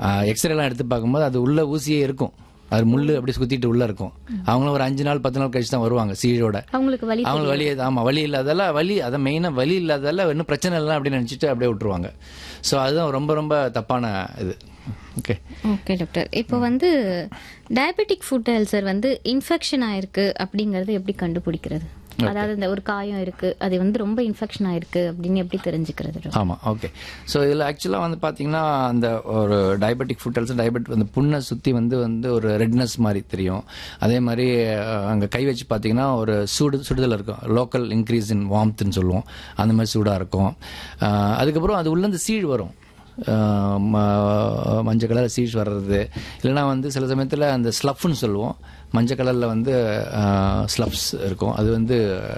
எக்ஸ்ரேலாம் எடுத்து பார்க்கும்போது அது உள்ள ஊசியே இருக்கும் அது முள்ளு அப்படி சுத்திட்டு உள்ள இருக்கும் அவங்களும் ஒரு அஞ்சு நாள் பத்து நாள் கழிச்சு தான் வருவாங்க சீழோட அவங்களுக்கு வலி அவங்களுக்கு வலி ஆமா வலி இல்லாதால வலி அதை மெயினாக வலி இல்லாதால இன்னும் பிரச்சனை இல்லை அப்படின்னு நினச்சிட்டு அப்படியே விட்டுருவாங்க ஸோ அதுதான் ரொம்ப ரொம்ப தப்பான இது ஓகே ஓகே டாக்டர் இப்போ வந்து டயபெட்டிக் ஃபுட் அல்சர் வந்து இன்ஃபெக்ஷன் ஆயிருக்கு அப்படிங்கறது எப்படி கண்டுபிடிக்கிறது அதாவது இந்த ஒரு காயம் இருக்கு அது வந்து ரொம்ப இன்ஃபெக்ஷன் ஆயிருக்கு அப்படின்னு எப்படி தெரிஞ்சுக்கிறது doctor? ஆமாம் ஓகே ஸோ இதில் ஆக்சுவலாக வந்து பார்த்தீங்கன்னா அந்த ஒரு டயபெட்டிக் ஃபுட் அல்சர் டயபெட் அந்த புண்ணை சுற்றி வந்து வந்து ஒரு ரெட்னஸ் மாதிரி தெரியும் அதே மாதிரி அங்கே கை வச்சு பார்த்தீங்கன்னா ஒரு சுடு சுடுதல் இருக்கும் லோக்கல் இன்க்ரீஸ் இன் வார்ம்த்னு சொல்லுவோம் அந்த மாதிரி சூடாக இருக்கும் அஹ் அதுக்கப்புறம் அது உள்ளேருந்து சீழ் வரும் அஹ் ம- மஞ்சள் கலர் சீஸ் வர்றது இல்லைன்னா வந்து சில சமயத்தில் அந்த ஸ்லஃப்னு சொல்லுவோம் மஞ்சள் கலரில் வந்து ஸ்லப்ஸ் இருக்கும் அது வந்து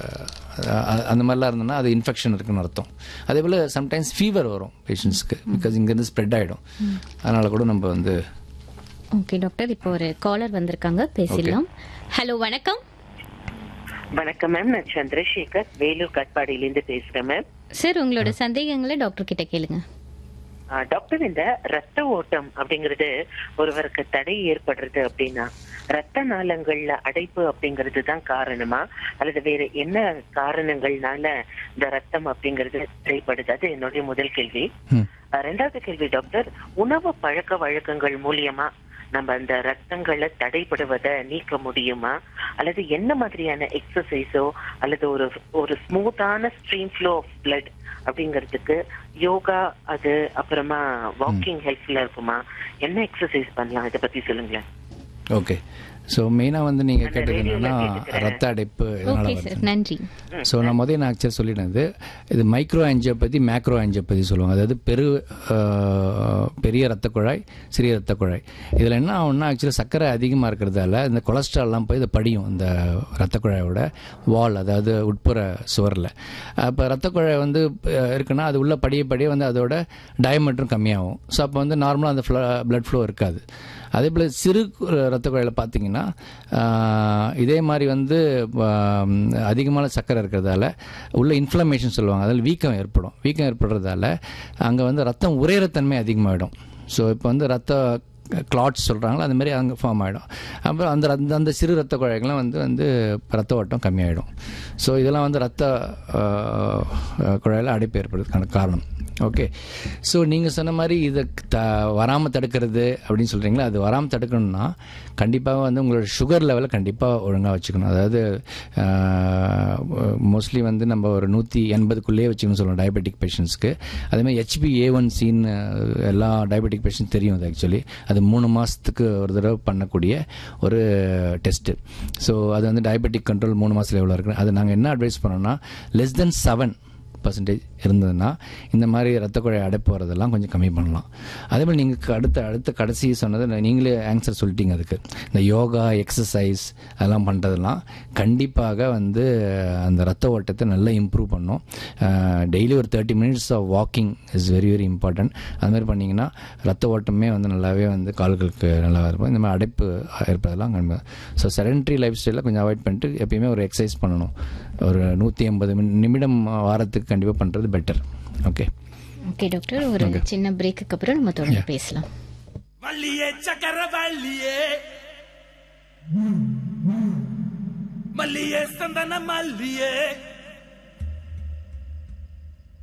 அஹ், அந்த மாதிரிலாம் இருந்ததுன்னா அது இன்ஃபெக்ஷன் இருக்குன்னு அர்த்தம் அதே போல் சம்டைம்ஸ் ஃபீவர் வரும் பேஷண்ட்ஸ்க்கு பிகாஸ் இங்கேருந்து ஸ்ப்ரெட் ஆகிடும் அதனால கூட நம்ம வந்து ஓகே டாக்டர் இப்போ ஒரு காலர் வந்திருக்காங்க பேசிடலாம் ஹலோ வணக்கம் வணக்கம் மேம் நான் சந்திரசேகர் வேலூர் கட்பாடியிலேருந்து பேசுறேன் மேம் சார் உங்களோட சந்தேகங்களை டாக்டர் கிட்ட கேளுங்க ஆ, டாக்டர் இந்த ரத்த ஓட்டம் அப்படிங்கிறது ஒருவருக்கு தடை ஏற்படுறது அப்படின்னா ரத்த நாளங்கள்ல அடைப்பு அப்படிங்கிறது தான் காரணமா அல்லது வேற என்ன காரணங்கள்னால இந்த ரத்தம் அப்படிங்கிறது தடைப்படுது அது என்னுடைய முதல் கேள்வி ம். ஆ, ரெண்டாவது கேள்வி டாக்டர் உணவு பழக்க வழக்கங்கள் மூலியமா நம்ம அந்த ரத்தங்களை தடைப்படுவதை நீக்க முடியுமா அல்லது என்ன மாதிரியான எக்ஸசைஸோ அல்லது ஒரு ஒரு ஸ்மூத்தான ஸ்ட்ரீம் ஃப்ளோ ஆஃப் பிளட் அப்படிங்கிறதுக்கு யோகா அது அப்புறமா வாக்கிங் ஹெல்ப்ஃபுல்லா இருக்குமா என்ன எக்ஸசைஸ் பண்ணலாம் இதை பத்தி சொல்லுங்களேன் ஓகே ஸோ மெயினாக வந்து நீங்கள் கேட்டது ரேடியோல என்னன்னா கேட்டுக்கிறேன். ரத்த அடைப்பு இதனால ஓகே வருது சார் நன்றி ஸோ நான் முதல்ல நான் ஆக்சுவலாக சொல்லிடுறது இது மைக்ரோ ஆஞ்சியோபதி மேக்ரோ ஆஞ்சியோபதி சொல்லுவாங்க அதாவது பெரு அஹ், பெரிய ரத்த குழாய் சிறிய ரத்த குழாய் இதில் என்ன ஆகும்னா ஆக்சுவலாக சர்க்கரை அதிகமாக இருக்கிறதால இந்த கொலஸ்ட்ரால்லாம் போய் இதை படியும் இந்த ரத்த குழாயோட வால் அதாவது உட்புற சுவரில் அப்போ ரத்த குழாய் வந்து அஹ், இருக்குன்னா அது உள்ள படிய படிய வந்து அதோட டயமீட்டரும் கம்மியாகும் ஸோ அப்போ வந்து நார்மலாக அந்த ஃப்ளோ பிளட் ஃப்ளோ இருக்காது அதே போல் சிறு ரத்த குழாயில் பார்த்தீங்கன்னா ஆஹ், இதே மாதிரி வந்து ஆஹ், அதிகமான சர்க்கரை இருக்கிறதால உள்ள இன்ஃப்ளமேஷன் சொல்லுவாங்க அதில் வீக்கம் ஏற்படும் வீக்கம் ஏற்படுறதால அங்கே வந்து ரத்தம் உறையிற தன்மை அதிகமாகிடும் ஸோ இப்போ வந்து ரத்த கிளாட்ஸ் சொல்கிறாங்களோ அந்த மாதிரி அங்கே ஃபார்ம் ஆகிடும் அப்புறம் அந்த ரத்த அந்த சிறு ரத்த குழாய்கள்லாம் வந்து வந்து ரத்த ஓட்டம் கம்மியாயிடும் ஸோ இதெல்லாம் வந்து ரத்த குழாயில் அடைப்பு ஏற்படுறதுக்கான காரணம் ஓகே ஸோ நீங்கள் சொன்ன மாதிரி இதை த வராமல் தடுக்கிறது அப்படின்னு சொல்கிறீங்களா அது வராமல் தடுக்கணும்னா கண்டிப்பாக வந்து உங்களோட சுகர் லெவலை கண்டிப்பாக ஒழுங்காக வச்சுக்கணும் அதாவது மோஸ்ட்லி வந்து நம்ம ஒரு நூற்றி எண்பதுக்குள்ளேயே வச்சுக்கணும்னு சொல்லுவோம் டயபெட்டிக் பேஷண்ட்ஸ்க்கு அதேமாதிரி ஹெச்பி ஏ ஒன் சின்னு எல்லா டயபெட்டிக் பேஷண்ட் தெரியும் அது ஆக்சுவலி அது மூணு மாதத்துக்கு ஒரு தடவை பண்ணக்கூடிய ஒரு டெஸ்ட்டு ஸோ அது வந்து டயபெட்டிக் கண்ட்ரோல் மூணு மாதத்தில் எவ்வளோ இருக்குது அது நாங்கள் என்ன அட்வைஸ் பண்ணோம்னா லெஸ் தென் செவன் பர்சன்டேஜ் இருந்ததுன்னா இந்த மாதிரி ரத்த குழாய் அடைப்பு வரதெல்லாம் கொஞ்சம் கம்மி பண்ணலாம் அதே மாதிரி நீங்கள் அடுத்த அடுத்த கடைசி சொன்னது நீங்களே ஆன்சர் சொல்லிட்டீங்க அதுக்கு இந்த யோகா எக்ஸசைஸ் அதெல்லாம் பண்ணுறதெல்லாம் கண்டிப்பாக வந்து அந்த ரத்த ஓட்டத்தை நல்லா இம்ப்ரூவ் பண்ணும் டெய்லி ஒரு thirty minutes of walking is very very important அது மாதிரி பண்ணிங்கன்னா ரத்த ஓட்டமே வந்து நல்லாவே வந்து கால்களுக்கு நல்லா இருக்கும் இந்த மாதிரி அடைப்பு ஏற்பதெல்லாம் கம்மி ஸோ செடன்ட்ரி லைஃப் ஸ்டைலில் கொஞ்சம் அவாய்ட் பண்ணிட்டு எப்பயுமே ஒரு எக்ஸசைஸ் பண்ணணும் ஒரு நூற்றி ஐம்பது நிமிடம் வாரத்துக்கு கண்டிப்பாக பண்ணுறது பெட்டர் ஓகே ஓகே டாக்டர் ஒரு சின்ன பிரேக்குக்கு அப்புறம் நம்ம தொடர்ந்து பேசலாம் வள்ளியே சக்கர வள்ளியே மல்லியே சந்தன மல்லியே